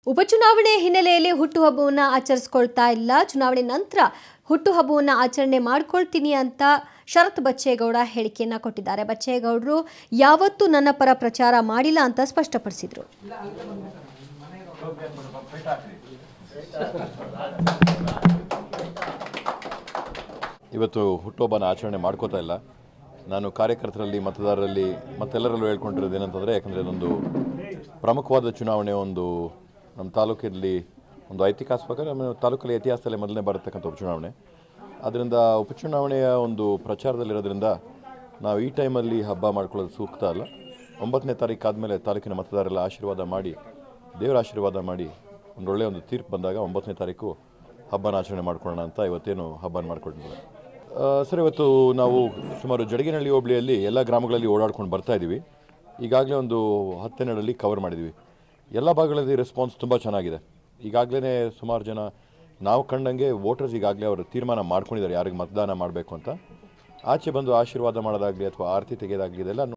ಉಪಚುನಾವಣೆ ಹಿನ್ನೆಲೆಯಲ್ಲಿ ಹುಟ್ಟುಹಬ್ಬವನ್ನು ಆಚರಿಸ್ಕೊಳ್ತಾ ಇಲ್ಲ ಚುನಾವಣೆ ನಂತರ ಹುಟ್ಟುಹಬ್ಬವನ್ನು ಆಚರಣೆ ಮಾಡ್ಕೊಳ್ತೀನಿ ಅಂತ ಶರತ್ ಬಚ್ಚೇಗೌಡ ಹೇಳಿಕೆಯನ್ನ ಕೊಟ್ಟಿದ್ದಾರೆ ಬಚ್ಚೇಗೌಡರು ಯಾವತ್ತೂ ನನ್ನ ಪರ ಪ್ರಚಾರ ಮಾಡಿಲ್ಲ ಅಂತ ಸ್ಪಷ್ಟಪಡಿಸಿದ್ರು ಇವತ್ತು ಹುಟ್ಟುಹಬ್ಬನ ಆಚರಣೆ ಮಾಡ್ಕೋತಾ ಇಲ್ಲ ನಾನು ಕಾರ್ಯಕರ್ತರಲ್ಲಿ ಮತದಾರರಲ್ಲಿ ಮತ್ತೆಲ್ಲರಲ್ಲೂ ಹೇಳ್ಕೊಂಡಿರೋದು ಏನಂತಂದರೆ ಯಾಕಂದರೆ ಇದೊಂದು ಪ್ರಮುಖವಾದ ಚುನಾವಣೆ ಒಂದು ನಮ್ಮ ತಾಲೂಕಿನಲ್ಲಿ ಒಂದು ಐತಿಹಾಸಿಕ ನಮ್ಮ ತಾಲೂಕಲ್ಲಿ ಇತಿಹಾಸದಲ್ಲೇ ಮೊದಲನೇ ಬರತಕ್ಕಂಥ ಉಪಚುನಾವಣೆ ಅದರಿಂದ ಉಪಚುನಾವಣೆಯ ಒಂದು ಪ್ರಚಾರದಲ್ಲಿರೋದ್ರಿಂದ ನಾವು ಈ ಟೈಮಲ್ಲಿ ಹಬ್ಬ ಮಾಡ್ಕೊಳ್ಳೋದು ಸೂಕ್ತ ಅಲ್ಲ ಒಂಬತ್ತನೇ ತಾರೀಕು ಆದಮೇಲೆ ತಾಲೂಕಿನ ಮತದಾರರೆಲ್ಲ ಆಶೀರ್ವಾದ ಮಾಡಿ ದೇವರ ಆಶೀರ್ವಾದ ಮಾಡಿ ಒಂದು ಒಳ್ಳೆಯ ಒಂದು ತೀರ್ಪು ಬಂದಾಗ ಒಂಬತ್ತನೇ ತಾರೀಕು ಹಬ್ಬನ ಆಚರಣೆ ಮಾಡ್ಕೊಳ್ಳೋಣ ಅಂತ ಇವತ್ತೇನು ಹಬ್ಬನ ಮಾಡ್ಕೊಂಡಿದ್ದಾರೆ ಆ, ಸರ್ ಇವತ್ತು ನಾವು ಸುಮಾರು ಜಡಗಿನಹಳ್ಳಿ ಹೋಬಳಿಯಲ್ಲಿ ಎಲ್ಲ ಗ್ರಾಮಗಳಲ್ಲಿ ಓಡಾಡ್ಕೊಂಡು ಬರ್ತಾ ಇದ್ದೀವಿ ಈಗಾಗಲೇ ಒಂದು ಹತ್ತೆರಡರಲ್ಲಿ ಕವರ್ ಮಾಡಿದ್ದೀವಿ ಎಲ್ಲ ಭಾಗಗಳಲ್ಲಿ ರೆಸ್ಪಾನ್ಸ್ ತುಂಬ ಚೆನ್ನಾಗಿದೆ ಈಗಾಗಲೇ ಸುಮಾರು ಜನ ನಾವು ಕಂಡಂಗೆ ವೋಟರ್ಸ್ ಈಗಾಗಲೇ ಅವರು ತೀರ್ಮಾನ ಮಾಡ್ಕೊಂಡಿದ್ದಾರೆ ಯಾರಿಗೆ ಮತದಾನ ಮಾಡಬೇಕು ಅಂತ ಆಚೆ ಬಂದು ಆಶೀರ್ವಾದ ಮಾಡೋದಾಗಲಿ ಅಥವಾ ಆರತಿ ತೆಗೆಯೋದಾಗಲಿ ಇದೆಲ್ಲ